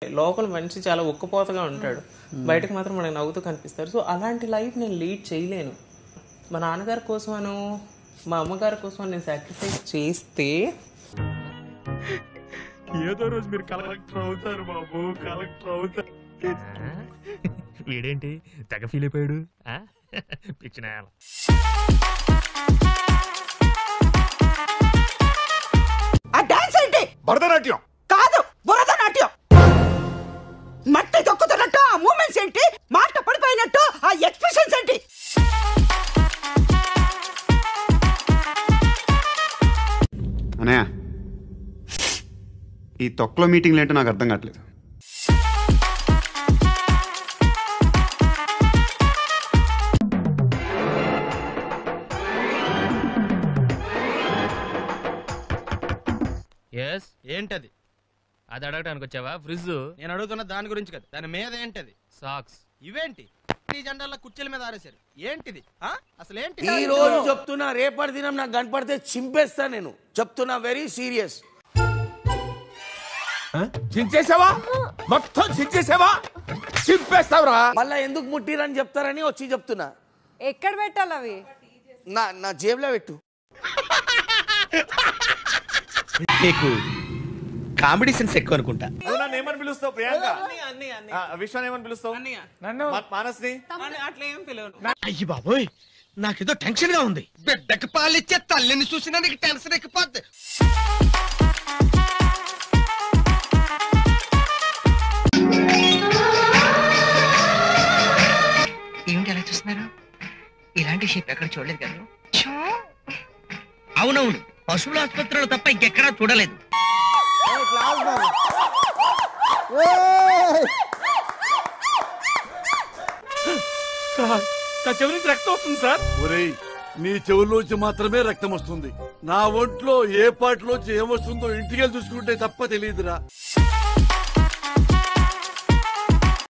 లోపల మనిషి చాలా ఉక్కపోతగా ఉంటాడు బయటకు మాత్రం మనకి నవ్వుతూ కనిపిస్తారు సో అలాంటి లైఫ్ నేను లీడ్ చేయలేను మా నాన్నగారి కోసమను మా అమ్మగారి కోసం నేను సాక్రిఫైస్ చేస్తే ఏదో రోజు మీరు కలెక్టర్ అవుతారు బాబు కలెక్టర్ అవుతారు వీడేంటి తెగ ఫీల్ అయిపోయాడు ఆ? పిచ్చిన ఆ డాన్స్ ఏంటి భరతనాట్యం కాదు బురద నాట్యం మట్టి తొక్కుతున్నట్టు ఆ మూమెంట్స్ ఏంటి మాట పడిపోయినట్టు ఆ ఎక్స్ప్రెషన్స్ ఏంటి అనయ్య ఈ తొక్కలో మీటింగ్లు ఏంటో నాకు అర్థం కావట్లేదు ఎస్ ఏంటది అది అడగడానికి వచ్చావా ఫ్రిడ్జ్ నేను అడుగుతున్న దాని గురించి కదా దాని మీద ఏంటది సాక్స్ ఇవేంటి ఈ జెండాల కుర్చీల మీద ఆరేశారు ఏంటిది ఆ? అసలు ఏంటి ఈ రోజు చెప్తున్నా రేపటి దినం నాకు కనపడితే చింపేస్తా నేను చెప్తున్నా వెరీ సీరియస్ చించేసావా మొత్తం చించేసావా చింపేస్తావురా మళ్ళా ఎందుకు ముట్టిరని చెప్తారని వచ్చి చెప్తున్నా ఎక్కడ పెట్టాలి అవి నా నా జేబులో పెట్టు నీకు కామెడీ సెన్స్ ఎక్కువ అనుకుంటా నన్ను ఏమని పిలుస్తావు ప్రియాంక అన్ని అన్ని ఆ, విశ్వాన్ని ఏమని పిలుస్తావు అన్నయ్య. మా- మానస్ని అన్ని అట్లా ఏం పిలవను అయ్యి బాబోయ్ నాకేదో టెన్షన్ గా ఉంది బిడ్డకి పాలిచ్చే తల్లిని చూసినా నీకు టెన్షన్ ఎక్కిపోద్ది ఏమిటి అలా చూస్తున్నారు ఇలాంటి షేప్ ఎక్కడ చూడలేదు కదా అవునవును పశువుల ఆసుపత్రులు తప్ప ఇంకెక్కడా చూడలేదు నా చెవి నుంచి రక్తం వస్తుంది సార్ ఒరేయ్ నీ చెవుల్లోంచి మాత్రమే రక్తం వస్తుంది నా ఒంట్లో ఏ పాటలోంచి ఏమొస్తుందో ఇంటికి చూసుకుంటే తప్ప తెలియదురా